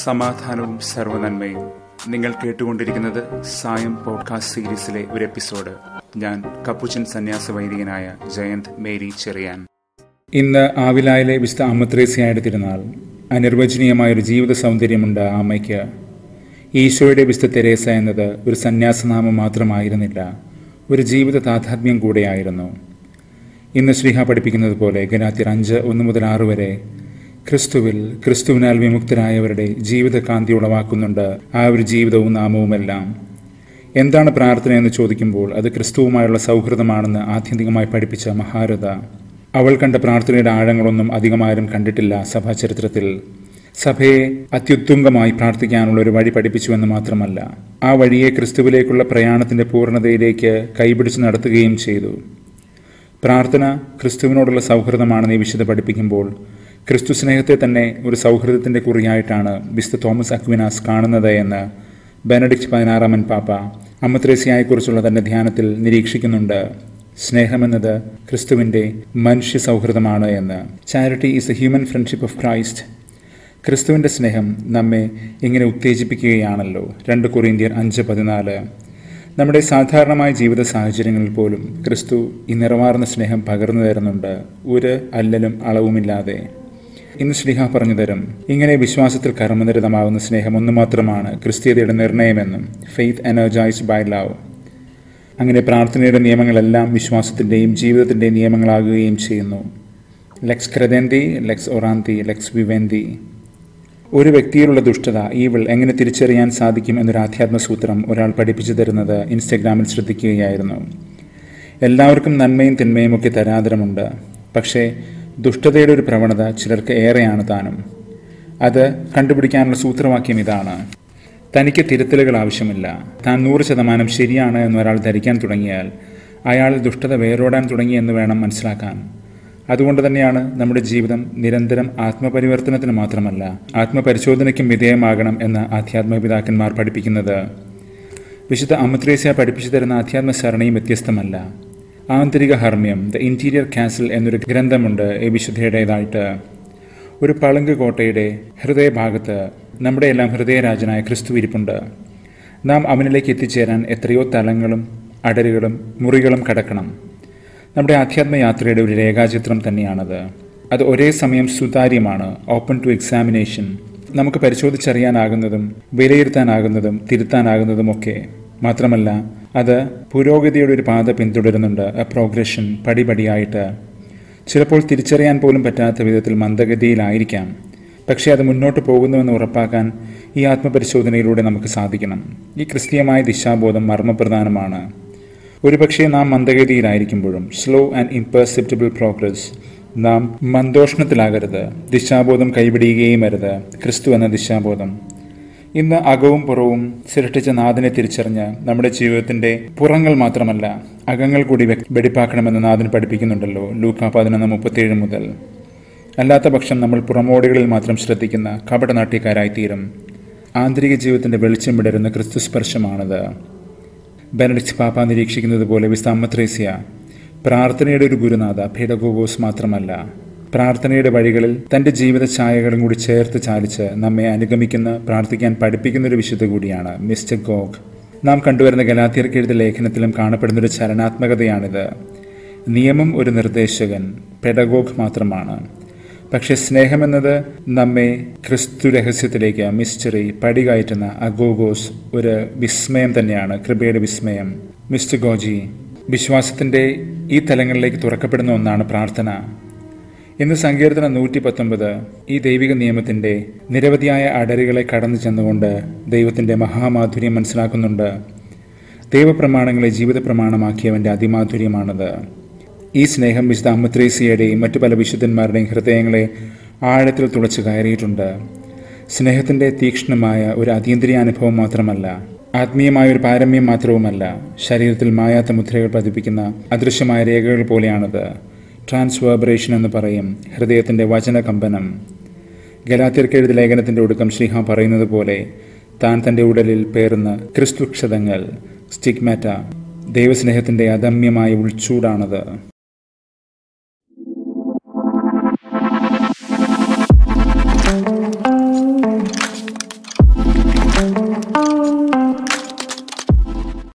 സമാധാനവും സർവനന്മയും നിങ്ങൾ കേട്ടുകൊണ്ടിരിക്കുന്നത് സായം പോഡ്കാസ്റ്റ് സീരീസിലെ ഒരു എപ്പിസോഡ് ഞാൻ കപ്പുച്ചൻ സന്യാസ വൈദികനായ ജയന്ത് മേരി ചെറിയാൻ ഇന്ന് ആവിലായിലെ വിശുദ്ധ അമ്മത്രേസ്യയുടെ തിരുനാൾ അനിർവചനീയമായ ഒരു ജീവിത സൗന്ദര്യമുണ്ട് ആ അമ്മയ്ക്ക് ഈശോയുടെ വിശുദ്ധ തെരേസ എന്നത് ഒരു സന്യാസനാമം മാത്രമായിരുന്നില്ല ഒരു ജീവിത താതാത്മ്യം കൂടെയായിരുന്നു ഇന്ന് ശ്രീഹ പഠിപ്പിക്കുന്നത് പോലെ ഗലാത്തിർ അഞ്ച് ഒന്ന് മുതൽ ആറ് വരെ ക്രിസ്തുവിൽ ക്രിസ്തുവിനാൽ വിമുക്തരായവരുടെ ജീവിതകാന്തി ഉളവാക്കുന്നുണ്ട് ആ ഒരു ജീവിതവും നാമവുമെല്ലാം എന്താണ് പ്രാർത്ഥന എന്ന് ചോദിക്കുമ്പോൾ അത് ക്രിസ്തുവുമായുള്ള സൗഹൃദമാണെന്ന് ആത്യന്തികമായി പഠിപ്പിച്ച മഹാരഥ അവൾ കണ്ട പ്രാർത്ഥനയുടെ ആഴങ്ങളൊന്നും അധികമാരും കണ്ടിട്ടില്ല സഭാചരിത്രത്തിൽ സഭയെ അത്യുത്തുംഗമായി പ്രാർത്ഥിക്കാനുള്ള ഒരു വഴി പഠിപ്പിച്ചുവെന്ന് മാത്രമല്ല ആ വഴിയെ ക്രിസ്തുവിലേക്കുള്ള പ്രയാണത്തിന്റെ പൂർണ്ണതയിലേക്ക് കൈപിടിച്ച് നടത്തുകയും ചെയ്തു പ്രാർത്ഥന ക്രിസ്തുവിനോടുള്ള സൗഹൃദമാണെന്ന് ഈ വിശുദ്ധ പഠിപ്പിക്കുമ്പോൾ ക്രിസ്തു സ്നേഹത്തെ തന്നെ ഒരു സൗഹൃദത്തിന്റെ കുറിയായിട്ടാണ് വിശുദ്ധ തോമസ് അക്വിനാസ് കാണുന്നത് എന്ന് ബെനഡിക്റ്റ് പതിനാറാമൻ പാപ്പ അമ്മത്രേസ്യയെക്കുറിച്ചുള്ള തന്റെ ധ്യാനത്തിൽ നിരീക്ഷിക്കുന്നുണ്ട് സ്നേഹമെന്നത് ക്രിസ്തുവിന്റെ മനുഷ്യ സൗഹൃദമാണ് എന്ന് charity is a human friendship of Christ ക്രിസ്തുവിന്റെ സ്നേഹം നമ്മെ ഇങ്ങനെ ഉത്തേജിപ്പിക്കുകയാണല്ലോ രണ്ട് കൊറിയന്ത്യർ അഞ്ച് പതിനാല് നമ്മുടെ സാധാരണമായ ജീവിത സാഹചര്യങ്ങളിൽ പോലും ക്രിസ്തു ഈ നിറവാർന്ന സ്നേഹം പകർന്നു തരുന്നുണ്ട് ഒരു അല്ലലും അളവുമില്ലാതെ ഇന്ന് ശ്രീഹ പറഞ്ഞു തരും ഇങ്ങനെ വിശ്വാസത്തിൽ കർമ്മനിരതമാകുന്ന സ്നേഹം ഒന്ന് മാത്രമാണ് ക്രിസ്തീയതയുടെ നിർണയമെന്നും ഫെയ്ത്ത് എനർജൈസ്ഡ് ബൈ ലവ് അങ്ങനെ പ്രാർത്ഥനയുടെ നിയമങ്ങളെല്ലാം വിശ്വാസത്തിൻ്റെയും ജീവിതത്തിൻ്റെയും നിയമങ്ങളാകുകയും ചെയ്യുന്നു ലെക്സ് ക്രദന്തി ലെക്സ് ഒറാന്തി ലെക്സ് വിവന്തി ഒരു വ്യക്തിയിലുള്ള ദുഷ്ടത ഈവിൾ എങ്ങനെ തിരിച്ചറിയാൻ സാധിക്കും എന്നൊരു ആധ്യാത്മസൂത്രം ഒരാൾ പഠിപ്പിച്ചു തരുന്നത് ഇൻസ്റ്റഗ്രാമിൽ ശ്രദ്ധിക്കുകയായിരുന്നു എല്ലാവർക്കും നന്മയും തിന്മയും ഒക്കെ തരാതരമുണ്ട് പക്ഷേ ദുഷ്ടതയുടെ ഒരു പ്രവണത ചിലർക്ക് ഏറെയാണ് താനും അത് കണ്ടുപിടിക്കാനുള്ള സൂത്രവാക്യം ഇതാണ് തനിക്ക് തിരുത്തലുകൾ ആവശ്യമില്ല താൻ നൂറ് ശതമാനം ശരിയാണ് എന്ന് ഒരാൾ ധരിക്കാൻ തുടങ്ങിയാൽ അയാൾ ദുഷ്ടത വേരോടാൻ തുടങ്ങി എന്ന് വേണം മനസ്സിലാക്കാൻ അതുകൊണ്ട് തന്നെയാണ് നമ്മുടെ ജീവിതം നിരന്തരം ആത്മപരിവർത്തനത്തിന് മാത്രമല്ല ആത്മപരിശോധനയ്ക്കും വിധേയമാകണം എന്ന് ആധ്യാത്മപിതാക്കന്മാർ പഠിപ്പിക്കുന്നത് വിശുദ്ധ അമത്രേസ്യ പഠിപ്പിച്ചു തരുന്ന ആധ്യാത്മ സരണിയും വ്യത്യസ്തമല്ല ആന്തരിക ഹർമ്മ്യം ദ ഇന്റീരിയർ കാസിൽ എന്നൊരു ഗ്രന്ഥമുണ്ട് ഈ വിശുദ്ധയുടേതായിട്ട് ഒരു പളുങ്ക് കോട്ടയുടെ ഹൃദയഭാഗത്ത് നമ്മുടെ എല്ലാം ഹൃദയരാജനായ ക്രിസ്തു ഇരിപ്പുണ്ട് നാം അവനിലേക്ക് എത്തിച്ചേരാൻ എത്രയോ തലങ്ങളും അടരുകളും മുറികളും കടക്കണം നമ്മുടെ ആധ്യാത്മയാത്രയുടെ ഒരു രേഖാചിത്രം തന്നെയാണത് അത് ഒരേ സമയം സുതാര്യമാണ് ഓപ്പൺ ടു എക്സാമിനേഷൻ നമുക്ക് പരിശോധിച്ചറിയാനാകുന്നതും വിലയിരുത്താനാകുന്നതും തിരുത്താനാകുന്നതുമൊക്കെ മാത്രമല്ല അത് പുരോഗതിയുടെ ഒരു പാത പിന്തുടരുന്നുണ്ട് എ പ്രോഗ്രഷൻ പടിപടിയായിട്ട് ചിലപ്പോൾ തിരിച്ചറിയാൻ പോലും പറ്റാത്ത വിധത്തിൽ മന്ദഗതിയിലായിരിക്കാം പക്ഷേ അത് മുന്നോട്ട് പോകുന്നുവെന്ന് ഉറപ്പാക്കാൻ ഈ ആത്മപരിശോധനയിലൂടെ നമുക്ക് സാധിക്കണം ഈ ക്രിസ്തീയമായ ദിശാബോധം മർമ്മപ്രധാനമാണ് ഒരുപക്ഷെ നാം മന്ദഗതിയിലായിരിക്കുമ്പോഴും സ്ലോ ആൻഡ് ഇംപെർസെപ്റ്റബിൾ പ്രോഗ്രസ് നാം മന്ദോഷണത്തിലാകരുത് ദിശാബോധം കൈപിടിയുകയും അരുത് ക്രിസ്തു എന്ന ദിശാബോധം ഇന്ന് അകവും പുറവും സൃഷ്ടിച്ച നാഥനെ തിരിച്ചറിഞ്ഞ് നമ്മുടെ ജീവിതത്തിന്റെ പുറങ്ങൾ മാത്രമല്ല അകങ്ങൾ കൂടി വെടിപ്പാക്കണമെന്ന് നാഥൻ പഠിപ്പിക്കുന്നുണ്ടല്ലോ ലൂക്ക പതിനൊന്ന് മുപ്പത്തിയേഴ് മുതൽ അല്ലാത്ത പക്ഷം നമ്മൾ പുറമോടികളിൽ മാത്രം ശ്രദ്ധിക്കുന്ന കപടനാട്യക്കാരായിത്തീരും ആന്തരിക ജീവിതത്തിന്റെ വെളിച്ചം വിടരുന്ന ക്രിസ്തു സ്പർശമാണത് ബെനഡിക്സ് പാപ്പ നിരീക്ഷിക്കുന്നത് പോലെ വിസ്താമത്രേസ്യ പ്രാർത്ഥനയുടെ ഒരു ഗുരുനാഥ ഭേഡഗോഗോസ് മാത്രമല്ല പ്രാർത്ഥനയുടെ വഴികളിൽ തന്റെ ജീവിത ഛായകളും കൂടി ചേർത്ത് ചാലിച്ച് നമ്മെ അനുഗമിക്കുന്ന പ്രാർത്ഥിക്കാൻ പഠിപ്പിക്കുന്ന ഒരു വിശുദ്ധ കൂടിയാണ് മിസ്റ്റർ ഗോഗ് നാം കണ്ടുവരുന്ന ഗലാത്തിയർക്ക് എഴുതിയ ലേഖനത്തിലും കാണപ്പെടുന്ന ഒരു ചലനാത്മകതയാണിത് നിയമം ഒരു നിർദ്ദേശകൻ പെഡഗോഗ് മാത്രമാണ് പക്ഷെ സ്നേഹമെന്നത് നമ്മെ ക്രിസ്തു രഹസ്യത്തിലേക്ക് മിസ്റ്ററി പടികയറ്റുന്ന അഗോഗോസ് ഒരു വിസ്മയം തന്നെയാണ് കൃപയുടെ വിസ്മയം മിസ്റ്റർ ഗോജി വിശ്വാസത്തിന്റെ ഈ തലങ്ങളിലേക്ക് തുറക്കപ്പെടുന്ന ഒന്നാണ് പ്രാർത്ഥന ഇന്ന് സങ്കീർത്തനം നൂറ്റി പത്തൊമ്പത് ഈ ദൈവിക നിയമത്തിന്റെ നിരവധിയായ അടരുകളെ കടന്നു ചെന്നുകൊണ്ട് ദൈവത്തിന്റെ മഹാമാധുര്യം മനസ്സിലാക്കുന്നുണ്ട് ദൈവപ്രമാണങ്ങളെ ജീവിത പ്രമാണമാക്കിയവന്റെ അതിമാധുര്യമാണത് ഈ സ്നേഹം വിശുദ്ധ അമ്മത്രേസിയുടെയും മറ്റു പല വിശുദ്ധന്മാരുടെയും ഹൃദയങ്ങളെ ആഴത്തിൽ തുളച്ചു കയറിയിട്ടുണ്ട് സ്നേഹത്തിന്റെ തീക്ഷ്ണമായ ഒരു അതീന്ദ്രിയ അനുഭവം മാത്രമല്ല ആത്മീയമായ ഒരു പാരമ്യം മാത്രവുമല്ല ശരീരത്തിൽ മായാത്ത മുദ്രകൾ പതിപ്പിക്കുന്ന അദൃശ്യമായ രേഖകൾ പോലെയാണത് ട്രാൻസ്വേബറേഷൻ എന്ന് പറയും ഹൃദയത്തിന്റെ വചനകമ്പനം ഗലാത്തിർക്കെഴുതി ലേഖനത്തിന്റെ ഒടുക്കം ശ്രീഹ പറയുന്നത് പോലെ താൻ തന്റെ ഉടലിൽ പേറുന്ന ക്രിസ്തുക്ഷതങ്ങൾ സ്റ്റിഗ്മാറ്റ ദൈവസ്നേഹത്തിന്റെ അദമ്യമായ ഉൾച്ചൂടാണത് thank you